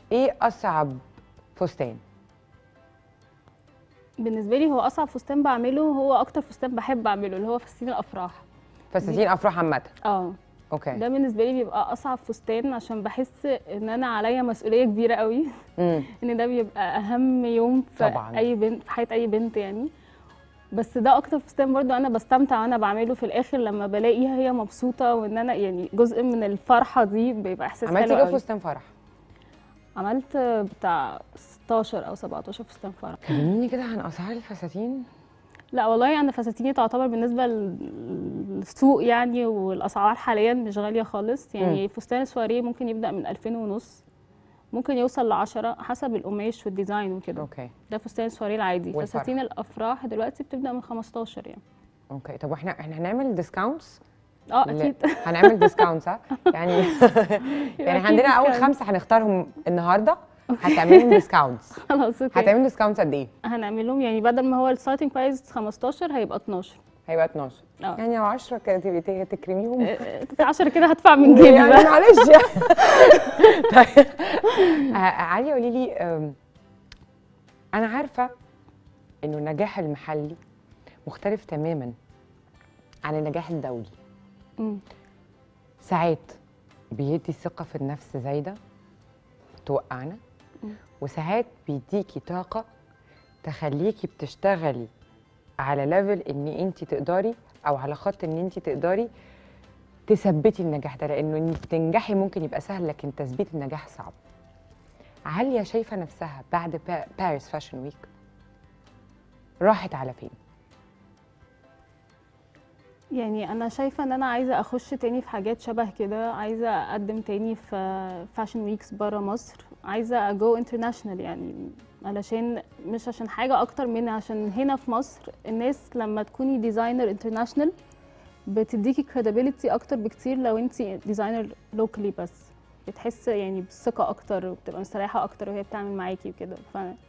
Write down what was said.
ايه اصعب فستان بالنسبه لي هو اصعب فستان بعمله هو اكتر فستان بحب اعمله اللي هو فساتين الافراح فساتين افراح عامه اه اوكي ده بالنسبه لي بيبقى اصعب فستان عشان بحس ان انا عليا مسؤوليه كبيره قوي امم ان ده بيبقى اهم يوم في طبعاً. اي بنت في حياه اي بنت يعني بس ده اكتر فستان برضو انا بستمتع وانا بعمله في الاخر لما بلاقيها هي مبسوطه وان انا يعني جزء من الفرحه دي بيبقى احساس عملتي حلو كده قوي فستان فرح عملت بتاع 16 او 17 فستان فرح كلميني كده عن اسعار الفساتين لا والله انا فساتيني تعتبر بالنسبه للسوق يعني والاسعار حاليا مش غاليه خالص يعني فستان السواريه ممكن يبدا من 2000 ونص ممكن يوصل ل 10 حسب القماش والديزاين وكده اوكي ده فستان السواريه العادي والفرح. فساتين الافراح دلوقتي بتبدا من 15 يعني اوكي طب واحنا احنا هنعمل ديسكاونتس اه اكيد هنعمل ديسكاونتس ها يعني يعني أكيد عندنا اول discount. خمسه هنختارهم النهارده هتعملي ديسكاونتس خلاص اوكي هتعملي ديسكاونتس قد ايه؟ هنعمل لهم يعني بدل ما هو الستارتنج برايس 15 هيبقى 12 هيبقى 12 اه يعني لو 10 كده تبقي ت- تكرميهم 10 كده هدفع من جيبي يعني بقى معلش يعني طيب آه، علي قولي لي آم، انا عارفه انه النجاح المحلي مختلف تماما عن النجاح الدولي مم. ساعات بيدي ثقه في النفس زايده توقعنا مم. وساعات بيديكي طاقه تخليكي بتشتغلي على ليفل ان انت تقدري او على خط ان انت تقدري تثبتي النجاح ده لانه انك تنجحي ممكن يبقى سهل لكن تثبيت النجاح صعب عالية شايفة نفسها بعد با- باريس فاشن ويك راحت على فين؟ يعني انا شايفه ان انا عايزه اخش تاني في حاجات شبه كده عايزه اقدم تاني في فاشن ويكس بره مصر عايزه اجو انترناشونال يعني علشان مش عشان حاجه اكتر من عشان هنا في مصر الناس لما تكوني ديزاينر انترناشونال بتديكي credibility اكتر بكتير لو انت ديزاينر لوكالي بس بتحس يعني بالثقه اكتر وبتبقى مستريحه اكتر وهي بتعمل معاكي وكده ف